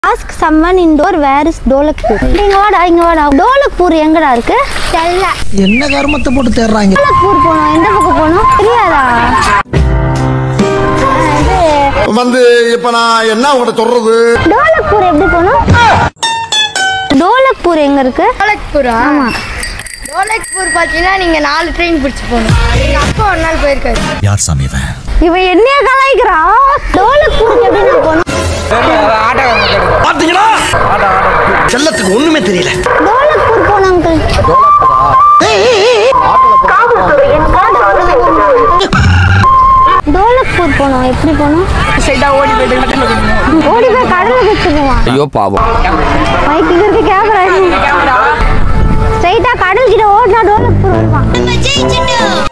ask someone Indore where is Dholakpur இங்க வாடா இங்க வாடா டோலக்பூர் எங்கடா இருக்கு தெரியல என்ன கருமத்தை போட்டு தேடுறாங்க டோலக்பூர் போனோம் எந்த பக்கம் போனோம் தெரியாதா இது வந்து இப்ப நான் என்ன உங்கள்ட்ட சொல்றது டோலக்பூர் எப்படி போனோம் டோலக்பூர் எங்க இருக்கு டோலக்பூரா ஆமா டோலக்பூர் பார்த்தீங்கன்னா நீங்க நாலு ட்ரெயின் பிடிச்சி போகணும் எங்க அப்பா ஒரு நாள் போயிருக்காரு யார் சாமி இவன் இவன் என்னைய கலாய்க்கிறா டோலக்பூர் எப்படி நான் போனோம் பாத்தீங்களா செல்லத்துக்கு ஒண்ணுமே தெரியல டோலக்பூர் போனோம் அங்கிள் டோலக்பூர் போனோம் எப்படி போனோம் ஓடி போய் கடலை வச்சுக்குவான் ஐயோ பாவம் மைக்கு இருக்கு கேமரா ஸ்ட்ரைட்டா கடல் கிட்ட ஓடினா டோலக்பூர் வருவான்